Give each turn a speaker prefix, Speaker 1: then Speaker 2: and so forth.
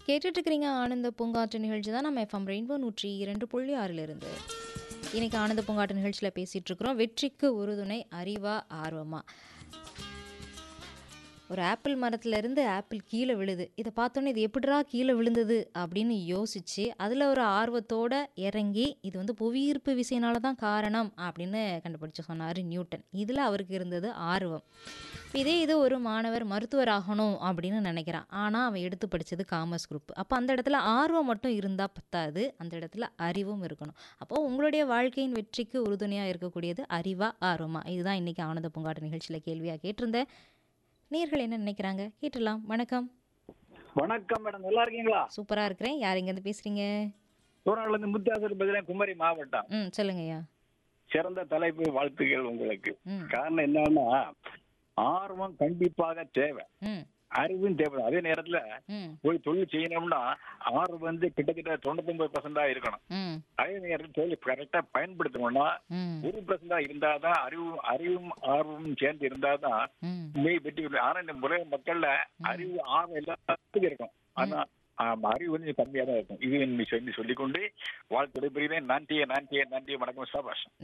Speaker 1: கேட்டுட்டு இருக்கிறீங்க ஆனந்த பூங்காற்று நிகழ்ச்சி தான் நம்ம எஃப்எம் ரெயின்போ நூற்றி இரண்டு புள்ளி ஆறிலிருந்து இன்னைக்கு ஆனந்த பூங்காற்று நிகழ்ச்சியில் பேசிகிட்டு இருக்கிறோம் வெற்றிக்கு உறுதுணை அறிவா ஆர்வமா ஒரு ஆப்பிள் மரத்துலேருந்து ஆப்பிள் கீழே விழுது இதை பார்த்தோன்னே இது எப்படிடா கீழே விழுந்தது அப்படின்னு யோசிச்சு அதில் ஒரு ஆர்வத்தோட இறங்கி இது வந்து புவியீர்ப்பு விசையினால தான் காரணம் அப்படின்னு கண்டுபிடிச்சு சொன்னார் நியூட்டன் இதில் அவருக்கு இருந்தது ஆர்வம் இதே இது ஒரு மாணவர் மருத்துவர் ஆகணும் அப்படின்னு நினைக்கிறான் ஆனால் அவன் எடுத்து படித்தது காமர்ஸ் குரூப் அப்போ அந்த இடத்துல ஆர்வம் மட்டும் இருந்தால் பத்தாது அந்த இடத்துல அறிவும் இருக்கணும் அப்போது உங்களுடைய வாழ்க்கையின் வெற்றிக்கு உறுதுணையாக இருக்கக்கூடியது அறிவா ஆர்வமா இதுதான் இன்றைக்கி ஆனந்த பூங்காட்டு நிகழ்ச்சியில் கேள்வியாக கேட்டிருந்தேன் நேர்கள் என்ன நினைக்கிறாங்க கேட்டுடலாம் வணக்கம்
Speaker 2: வணக்கம் மேடம் நல்லா இருக்கீங்களா
Speaker 1: சூப்பராக இருக்கிறேன் யார் இங்கேருந்து பேசுகிறீங்க
Speaker 2: சூறால இருந்து முத்தாசர் பதிலே குமரி மாவட்டம்
Speaker 1: ம் சொல்லுங்கய்யா
Speaker 2: சிறந்த தலைப்பு வாழ்த்துக்கள் உங்களுக்கு
Speaker 1: ம்
Speaker 2: காரணம் என்னன்னா ஆர்வம் கண்டிப்பாக தேவை
Speaker 1: ம்
Speaker 2: அறிவும் தேவை அதே நேரத்துல
Speaker 1: ம்
Speaker 2: போய் தொழில் செய்யணும்னா ஆர்வம் வந்து கிட்டத்தட்ட தொண்ணூத்தொன்பது பர்சன்டா இருக்கணும்
Speaker 1: ம்
Speaker 2: அதே நேரத்தில் தொழில் கரெக்டா பயன்படுத்தணும்னா
Speaker 1: ம்
Speaker 2: ஒரு பர்சன்டா இருந்தாதான் அறிவும் அறிவும் ஆர்வமும் சேர்ந்து இருந்தாதான்
Speaker 1: ம்
Speaker 2: மெய் வெற்றி பெறும். ஆனா இந்த முறை மக்கள்ல அறிவு ஆர்வம் எல்லாத்துக்கும் இருக்கும் ஆனா ஆமா, அறிவு வந்து கம்மியா தான் இருக்கும் இது சொல்லி சொல்லிக்கொண்டு வாழ்த்து விடைபெறுகிறேன் நன்றியே நன்றியே நன்றியே வணக்கம் சபாஷ்